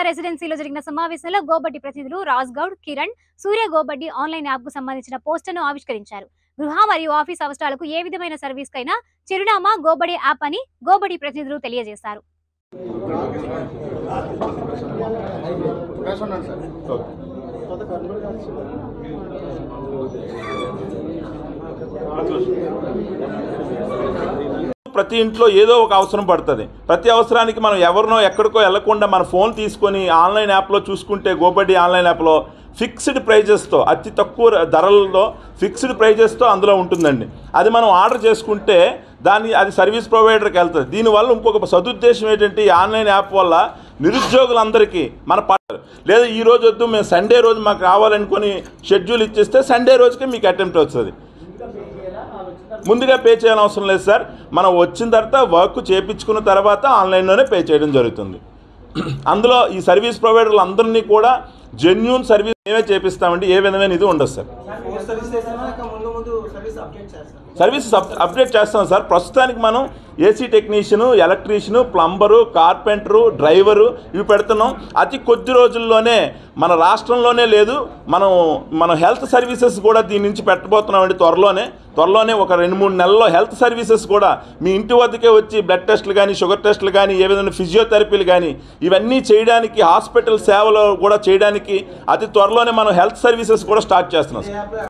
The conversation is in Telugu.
రెసిడెన్సీలో జరిగిన సమావేశంలో గోబడ్డి ప్రతినిధులు రాజ్ గౌడ్ కిరణ్ సూర్య గోబడ్డి ఆన్లైన్ యాప్ కు సంబంధించిన పోస్టర్ను ఆవిష్కరించారు గృహ మరియు ఆఫీస్ అవసరాలకు ఏ విధమైన సర్వీస్ కైనా చిరునామా గోబడి యాప్ అని గోబడి ప్రతినిధులు తెలియజేశారు ప్రతి ఇంట్లో ఏదో ఒక అవసరం పడుతుంది ప్రతి అవసరానికి మనం ఎవరినో ఎక్కడికో వెళ్లకుండా మన ఫోన్ తీసుకొని ఆన్లైన్ యాప్లో చూసుకుంటే గోబడ్డి ఆన్లైన్ యాప్లో ఫిక్స్డ్ ప్రైజెస్తో అతి తక్కువ ధరలతో ఫిక్స్డ్ ప్రైజెస్తో అందులో ఉంటుందండి అది మనం ఆర్డర్ చేసుకుంటే దాన్ని అది సర్వీస్ ప్రొవైడర్కి వెళ్తుంది దీనివల్ల ఇంకొక సదుద్దేశం ఏంటంటే ఈ ఆన్లైన్ యాప్ వల్ల నిరుద్యోగులందరికీ మన ప లేదా ఈ రోజు వద్దు మేము సండే రోజు మాకు కావాలనుకొని షెడ్యూల్ ఇచ్చేస్తే సండే రోజుకే మీకు అటెంప్ట్ వస్తుంది ముందుగా పే చేయాల్సిన అవసరం లేదు సార్ మనం వచ్చిన తర్వాత వర్క్ చేపించుకున్న తర్వాత ఆన్లైన్లోనే పే చేయడం జరుగుతుంది అందులో ఈ సర్వీస్ ప్రొవైడర్లు అందరినీ కూడా జెన్యున్ సర్వీస్ మేమే చేపిస్తామండి ఏ విధమైన ఇది ఉండదు సార్ ఫోర్ సర్వీస్ చేసినా ఇంకా ముందు ముందు సర్వీస్ అప్డేట్ చేస్తాను సర్వీసెస్ అప్ అప్డేట్ చేస్తాం సార్ ప్రస్తుతానికి మనం AC technician electrician plumber carpenter driver ఇవి పెడుతున్నాం అతి కొద్ది రోజుల్లోనే మన రాష్ట్రంలోనే లేదు మనం మనం హెల్త్ సర్వీసెస్ కూడా దీని నుంచి పెట్టబోతున్నామండి త్వరలోనే త్వరలోనే ఒక రెండు మూడు నెలల్లో హెల్త్ సర్వీసెస్ కూడా మీ ఇంటి వద్దకే వచ్చి బ్లడ్ టెస్టులు కానీ షుగర్ టెస్టులు కానీ ఏ విధమైన ఫిజియోథెరపీలు కానీ ఇవన్నీ చేయడానికి హాస్పిటల్ సేవలు కూడా చేయడానికి అతి త్వరలోనే మనం హెల్త్ సర్వీసెస్ కూడా స్టార్ట్ చేస్తున్నాం సార్ యాప్లో